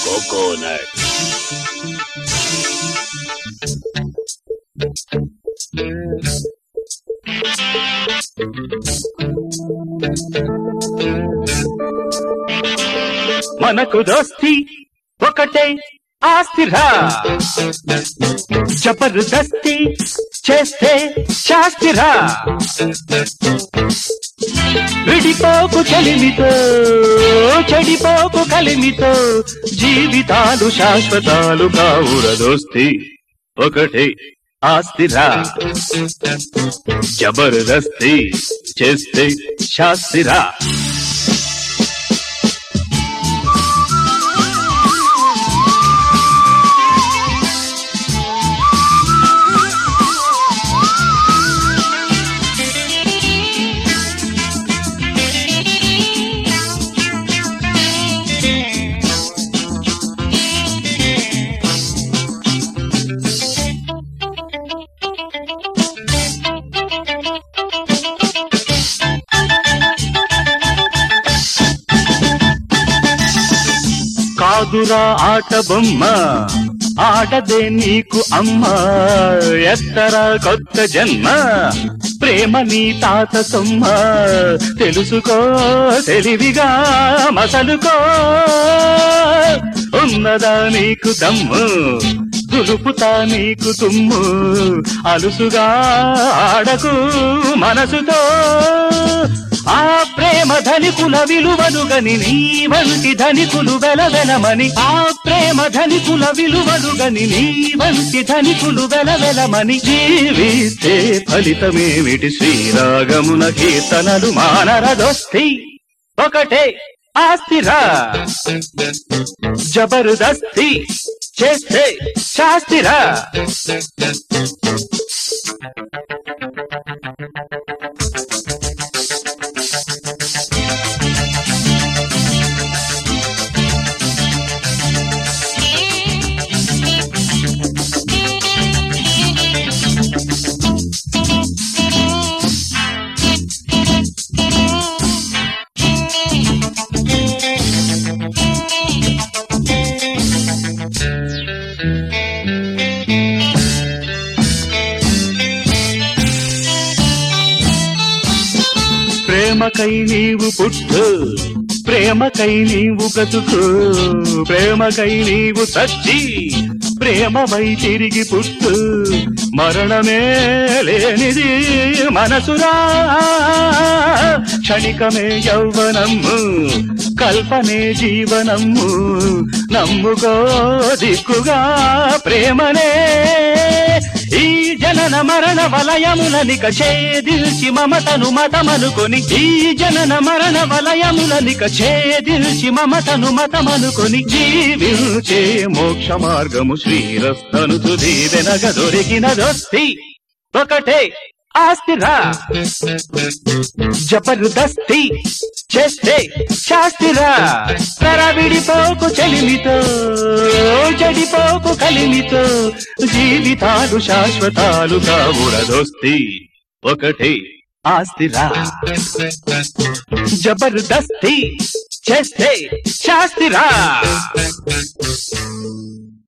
coconut మనకు దోస్తి ఒకటే ఆస్తిరా జబర్దస్తి చేస్తే శాస్తిరా విడిపోకు చలిమితో చెడిపోకు కలిమితో జీవితాలు శాశ్వతాలు కావుర దోస్తి ఒకటే ఆస్తిరా జబర్దస్తి చేస్తే శాస్తిరా కాదురా ఆట బొమ్మ ఆటదే నీకు అమ్మ ఎత్తర కొత్త జన్మ ప్రేమ నీ తాత సొమ్మ తెలుసుకో తెలివిగా మసలుకో ఉన్నదా నీకు దమ్ము దులుపుతా నీకు తుమ్ము అలుసుగా ఆడకు మనసుతో ఆ ప్రేమ ధనికుల విలువలు గని నీ వంటి ధనికులు వెలవెలమని ఆ ప్రేమ ధనికుల విలువలు గని నీ వంటి ధనికులు వెలవెలమని జీవిస్తే ఫలితమేమిటి శ్రీరాగమున కీర్తనలు మానరదొస్తి ఒకటే ఆస్తిరా జబర్దస్తి చేస్తే శాస్తిరా ప్రేమకై నీవు పుట్టు ప్రేమకై నీవు బ్రతుకు ప్రేమకై నీవు సచ్చి ప్రేమవై తిరిగి పుట్టు మరణమే లేనిది మనసురా క్షణికమే యౌవనము కల్పనే జీవనము నమ్ముకో దిక్కుగా ప్రేమనే ఈ జనన మరణ వలయములనిక ఛేదిల్చి మమతను మతమనుకొని ఈ జనన మరణ వలయములనిక ఛేదిల్చి మమతను మతమనుకొని జీవించే మోక్ష మార్గము శ్రీరస్తను తుది వెనగ దొరికిన దోస్తి ఒకటే ఆస్తిరా జబర్దస్తి చేస్తే శాస్తిరా విడిపోకు చెలిమితో చెడిపోకు కలిమితో జీవితాలు శాశ్వతాలు కావుర దోస్తి ఒకటే ఆస్తిరా జబర్దస్తి చేస్తే శాస్తిరా